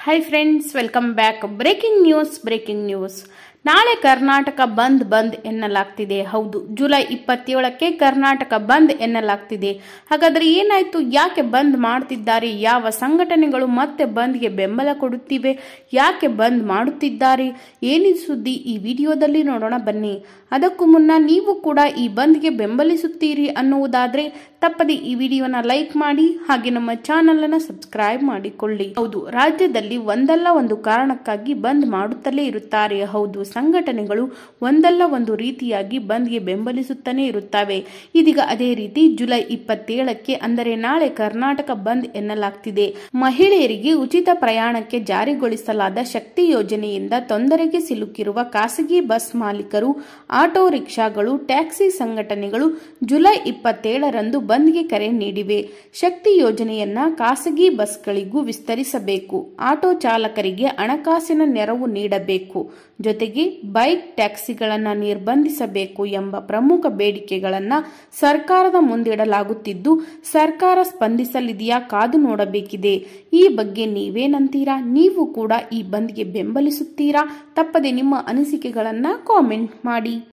hi friends welcome back breaking news breaking news ನಾಳೆ ಕರ್ನಾಟಕ ಬಂದ್ ಬಂದ್ ಎನ್ನಲಾಗ್ತಿದೆ ಹೌದು ಜುಲೈ ಇಪ್ಪತ್ತೇಳಕ್ಕೆ ಕರ್ನಾಟಕ ಬಂದ್ ಎನ್ನಲಾಗ್ತಿದೆ ಹಾಗಾದ್ರೆ ಏನಾಯ್ತು ಯಾಕೆ ಬಂದ್ ಮಾಡ್ತಿದ್ದಾರೆ ಯಾವ ಸಂಘಟನೆಗಳು ಮತ್ತೆ ಬಂದ್ಗೆ ಬೆಂಬಲ ಕೊಡುತ್ತಿವೆ ಯಾಕೆ ಬಂದ್ ಮಾಡುತ್ತಿದ್ದಾರೆ ಏನಿದು ಸುದ್ದಿ ಈ ವಿಡಿಯೋದಲ್ಲಿ ನೋಡೋಣ ಬನ್ನಿ ಅದಕ್ಕೂ ಮುನ್ನ ನೀವು ಕೂಡ ಈ ಬಂದ್ಗೆ ಬೆಂಬಲಿಸುತ್ತೀರಿ ಅನ್ನುವುದಾದ್ರೆ ತಪ್ಪದೆ ಈ ವಿಡಿಯೋನ ಲೈಕ್ ಮಾಡಿ ಹಾಗೆ ನಮ್ಮ ಚಾನೆಲ್ ಅನ್ನ ಸಬ್ಸ್ಕ್ರೈಬ್ ಮಾಡಿಕೊಳ್ಳಿ ಹೌದು ರಾಜ್ಯದಲ್ಲಿ ಒಂದಲ್ಲ ಒಂದು ಕಾರಣಕ್ಕಾಗಿ ಬಂದ್ ಮಾಡುತ್ತಲೇ ಇರುತ್ತಾರೆ ಹೌದು ಸಂಘಟನೆಗಳು ಒಂದಲ್ಲ ಒಂದು ರೀತಿಯಾಗಿ ಬಂದ್ಗೆ ಬೆಂಬಲಿಸುತ್ತಾನೆ ಇರುತ್ತವೆ ಇದೀಗ ಅದೇ ರೀತಿ ಜುಲೈ ಇಪ್ಪತ್ತೇಳಕ್ಕೆ ಅಂದರೆ ನಾಳೆ ಕರ್ನಾಟಕ ಬಂದ್ ಎನ್ನಲಾಗ್ತಿದೆ ಮಹಿಳೆಯರಿಗೆ ಉಚಿತ ಪ್ರಯಾಣಕ್ಕೆ ಜಾರಿಗೊಳಿಸಲಾದ ಶಕ್ತಿ ಯೋಜನೆಯಿಂದ ತೊಂದರೆಗೆ ಸಿಲುಕಿರುವ ಖಾಸಗಿ ಬಸ್ ಮಾಲೀಕರು ಆಟೋ ರಿಕ್ಷಾಗಳು ಟ್ಯಾಕ್ಸಿ ಸಂಘಟನೆಗಳು ಜುಲೈ ಇಪ್ಪತ್ತೇಳರಂದು ಬಂದ್ಗೆ ಕರೆ ನೀಡಿವೆ ಶಕ್ತಿ ಯೋಜನೆಯನ್ನ ಖಾಸಗಿ ಬಸ್ಗಳಿಗೂ ವಿಸ್ತರಿಸಬೇಕು ಆಟೋ ಚಾಲಕರಿಗೆ ಹಣಕಾಸಿನ ನೆರವು ನೀಡಬೇಕು ಜೊತೆಗೆ ಬೈಕ್ ಟ್ಯಾಕ್ಸಿಗಳನ್ನು ನಿರ್ಬಂಧಿಸಬೇಕು ಎಂಬ ಪ್ರಮುಖ ಬೇಡಿಕೆಗಳನ್ನು ಸರ್ಕಾರದ ಮುಂದಿಡಲಾಗುತ್ತಿದ್ದು ಸರ್ಕಾರ ಸ್ಪಂದಿಸಲಿದೆಯಾ ಕಾದು ನೋಡಬೇಕಿದೆ ಈ ಬಗ್ಗೆ ನೀವೇನಂತೀರಾ ನೀವು ಕೂಡ ಈ ಬಂದ್ಗೆ ಬೆಂಬಲಿಸುತ್ತೀರಾ ತಪ್ಪದೆ ನಿಮ್ಮ ಅನಿಸಿಕೆಗಳನ್ನು ಕಾಮೆಂಟ್ ಮಾಡಿ